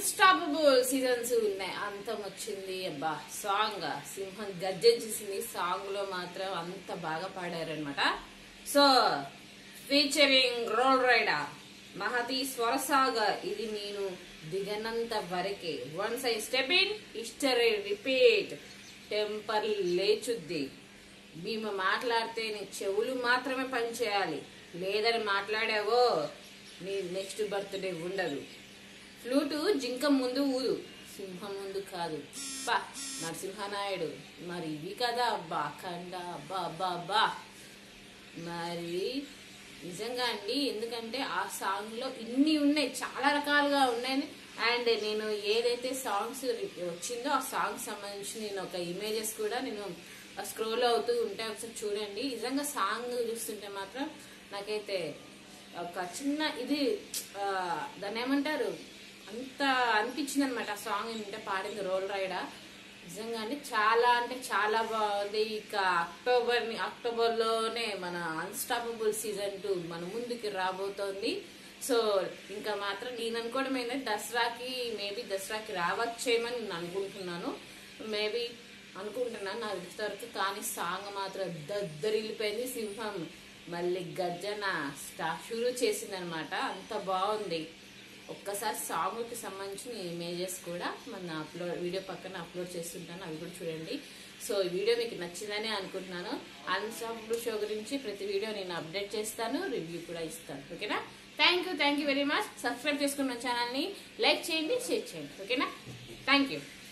unstoppable seasons ఉన్నాయి అంతం వచ్చింది అబ్బా సాంగ్ సింహం గర్జించేసింది సాంగ్ లో మాత్రం అంత బాగా పాడారనమాట సో ఫీచరింగ్ రోల్ రైడర్ మహతి స్వరసాగర్ ఇది నేను దిగనంత వరకే once I step in history repeat temper లేచుద్ది భీమ మాట్లాడితే నీ చెవులు మాత్రమే పనిచేయాలి లేదని మాట్లాడావో నీ నెక్స్ట్ బర్త్డే ఉండదు ఫ్లూటు జింక ముందు ఊదు సింహం ముందు కాదు బా నరసింహనాయుడు మరి ఇవి కదా అబ్బా అఖండ అబ్బా అబ్బా అబ్బా మరి నిజంగా అండి ఎందుకంటే ఆ సాంగ్ లో ఇన్ని ఉన్నాయి చాలా రకాలుగా ఉన్నాయి అండ్ నేను ఏదైతే సాంగ్స్ వచ్చిందో ఆ సాంగ్ సంబంధించి నేను ఒక ఇమేజెస్ కూడా నేను స్క్రోల్ అవుతూ ఉంటే ఒకసారి చూడండి నిజంగా సాంగ్ చూస్తుంటే మాత్రం నాకైతే ఒక చిన్న ఇది ఆ, దాన్ని ఏమంటారు అంత అనిపించింది అనమాట ఆ సాంగ్ ఏంటంటే పాడింది రోల్ రైడా నిజంగా అంటే చాలా అంటే చాలా బాగుంది ఇక అక్టోబర్ అక్టోబర్ లోనే మన అన్స్టాపబుల్ సీజన్ టూ మన ముందుకి రాబోతోంది సో ఇంకా మాత్రం నేను అనుకోవడం ఏంటంటే దసరాకి మేబీ దసరాకి రావచ్చేమని నేను అనుకుంటున్నాను మేబీ అనుకుంటున్నాను నాకు ఇంతవరకు కానీ సాంగ్ మాత్రం దద్దరిల్లిపోయింది సింహం మళ్ళీ గర్జన స్టా షురూ చేసిందనమాట అంత బాగుంది ఒక్కసారి సాంగ్కి సంబంధించిన ఇమేజెస్ కూడా మన అప్లోడ్ వీడియో పక్కన అప్లోడ్ చేస్తుంటాను అవి కూడా చూడండి సో ఈ వీడియో మీకు నచ్చిందని అనుకుంటున్నాను అన్సాంపుల్ షో గురించి ప్రతి వీడియో నేను అప్డేట్ చేస్తాను రివ్యూ కూడా ఇస్తాను ఓకేనా thank you thank you very much subscribe చేసుకున్న ఛానల్ని లైక్ చేయండి షేర్ చేయండి ఓకేనా థ్యాంక్ యూ